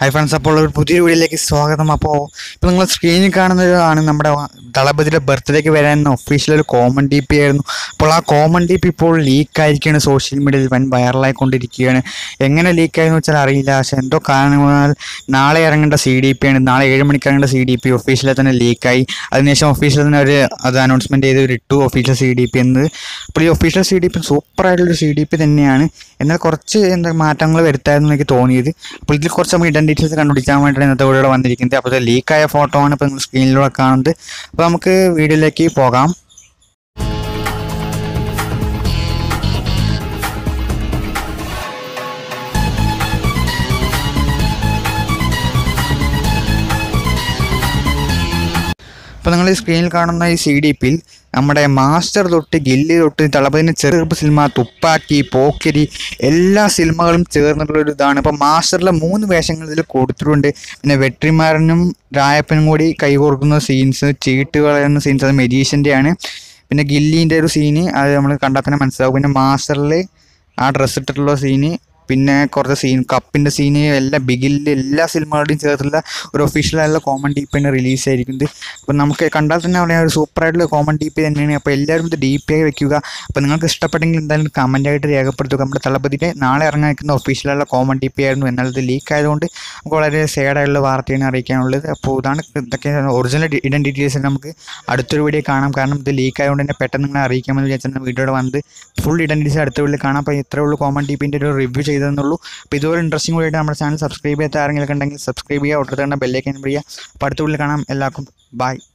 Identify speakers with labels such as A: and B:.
A: hi friends അപ്പോൾ ഒരു പുതിയ വീഡിയോയിലേക്ക് സ്വാഗതം അപ്പോൾ ഇപ്പോൾ നിങ്ങൾ സ്ക്രീനിൽ കാണുന്നതാണ് നമ്മുടെ ദളപതിയുടെ ബർത്ത്ഡേക്ക് വരാൻ ഒഫീഷ്യൽ ഒരു കോമൺ ഡി പി ആയിരുന്നു അപ്പോൾ ആ കോമൺ ഡി പി ഇപ്പോൾ ലീക്ക് ആയിരിക്കുകയാണ് സോഷ്യൽ മീഡിയയിൽ വൻ വൈറലായിക്കൊണ്ടിരിക്കുകയാണ് എങ്ങനെ ലീക്ക് ആയെന്ന് വെച്ചാൽ അറിയില്ല പക്ഷേ എന്തോ കാരണമാൽ നാളെ ഇറങ്ങേണ്ട സി ഡി പി ആണ് നാളെ ഏഴ് മണിക്ക് ഇറങ്ങേണ്ട സി ഡി പി ഒഫീഷ്യലിൽ തന്നെ ലീക്കായി അതിനുശേഷം ഒഫീഷ്യലിൽ തന്നെ ഒരു അത് അനൗൺസ്മെൻറ്റ് ചെയ്ത് ഒരു ഇട്ടു ഒഫീഷ്യൽ സി ഡി പി എന്നത് അപ്പോൾ ഈ official C D P super ആയിട്ടുള്ളൊരു സി ഡി പി തന്നെയാണ് എന്നാൽ കുറച്ച് എന്താ മാറ്റങ്ങൾ വരുത്തായിരുന്നു എനിക്ക് തോന്നിയത് അപ്പോൾ ഇതിൽ കുറച്ച് നമുക്ക് ഇഡൻ ഡീറ്റെയിൽസ് കണ്ടുപിടിക്കാൻ വേണ്ടിയിട്ടാണ് ഇന്നത്തെ വീഡിയോ വന്നിരിക്കുന്നത് അപ്പോൾ ഇത് ലീക്കായ ഫോട്ടോ ആണ് ഇപ്പോൾ നിങ്ങൾ സ്ക്രീനിലൂടെ കാണുന്നത് അപ്പോൾ നമുക്ക് വീഡിയോയിലേക്ക് പോകാം അപ്പോൾ നിങ്ങൾ ഈ സ്ക്രീനിൽ കാണുന്ന ഈ സി ഡി പിയിൽ നമ്മുടെ മാസ്റ്റർ തൊട്ട് ഗില്ലി തൊട്ട് തളപതിന് ചെറുപ്പ് സിനിമ തുപ്പാക്കി പോക്കിരി എല്ലാ സിനിമകളും ചേർന്നിട്ടുള്ള ഒരു ഇതാണ് ഇപ്പോൾ മാസ്റ്ററിലെ മൂന്ന് വേഷങ്ങൾ ഇതിൽ കൊടുത്തിട്ടുണ്ട് പിന്നെ വെട്രിമാരനും രായപ്പനും കൂടി കൈകോർക്കുന്ന സീൻസ് ചീട്ട് കളയുന്ന സീൻസ് അത് മെരീഷ്യൻ്റെയാണ് പിന്നെ ഗില്ലീൻ്റെ ഒരു സീന് അത് നമ്മൾ കണ്ടാൽ തന്നെ മനസ്സിലാവും പിന്നെ മാസ്റ്ററിൽ ആ ഡ്രസ്സ് ഇട്ടിട്ടുള്ള സീന് പിന്നെ കുറച്ച് സീൻ കപ്പിൻ്റെ സീന് എല്ലാ ബിഗിലിൽ എല്ലാ സിനിമകളുടെയും ചേർത്തുള്ള ഒരു ഒഫീഷ്യലായുള്ള കോമൺ ഡി പി തന്നെ റിലീസ് ആയിരിക്കുന്നത് അപ്പോൾ നമുക്ക് കണ്ടാൽ തന്നെ പറയാം ഒരു സൂപ്പറായിട്ടുള്ള കോമൺ ഡി പി തന്നെയാണ് അപ്പോൾ എല്ലാവരും ഇത് ഡി പി ആയി വെക്കുക അപ്പോൾ നിങ്ങൾക്ക് ഇഷ്ടപ്പെട്ടെങ്കിൽ എന്തായാലും കമൻ്റ് ആയിട്ട് രേഖപ്പെടുത്തുക നമ്മുടെ തളപതിയുടെ നാളെ ഇറങ്ങാൻ നിൽക്കുന്ന ഒഫീഷ്യലായുള്ള കോമൺ ഡി പി ആയിരുന്നു എന്നാൽ ഇത് ലീക്ക് ആയതുകൊണ്ട് നമുക്ക് വളരെ സാഡായിട്ടുള്ള വാർത്തയാണ് അറിയിക്കാനുള്ളത് അപ്പോൾ ഇതാണ് ഇതൊക്കെ ഒറിജിനൽ ഇഡൻ ഡീറ്റെയിൽസ് നമുക്ക് അടുത്തൊരു വീഡിയോ കാണാം കാരണം ഇത് ലീക്ക് ആയതുകൊണ്ട് തന്നെ പെട്ടെന്ന് നിങ്ങളെ അറിയിക്കാമെന്ന് വിചാരിച്ചാൽ വീഡിയോയുടെ വന്നത് ഫുൾ ഇഡൻ ഡീറ്റെയിൽസ് അടുത്ത വീഡിയോ കാണാം അപ്പോൾ ഇത്രേ ഉള്ളൂ കോമൺ ടി പിൻ്റെ ഒരു റിവ്യൂ ചെയ്തതെന്നുള്ളൂ അപ്പോൾ ഇതുപോലെ ഇൻട്രസ്റ്റിംഗ് കൂടിയിട്ട് നമ്മുടെ ചാനൽ സബ്സ്ക്രൈബ് ചെയ്യാത്ത ആരെങ്കിലും ഉണ്ടെങ്കിൽ സബ്സ്ക്രൈബ് ചെയ്യുക ഒട്ടടുത്ത് കണ്ട ബെല്ലേക്ക് ചെയ്യുക അപ്പോൾ അടുത്ത വീഡിയോ കാണാം എല്ലാവർക്കും ബൈ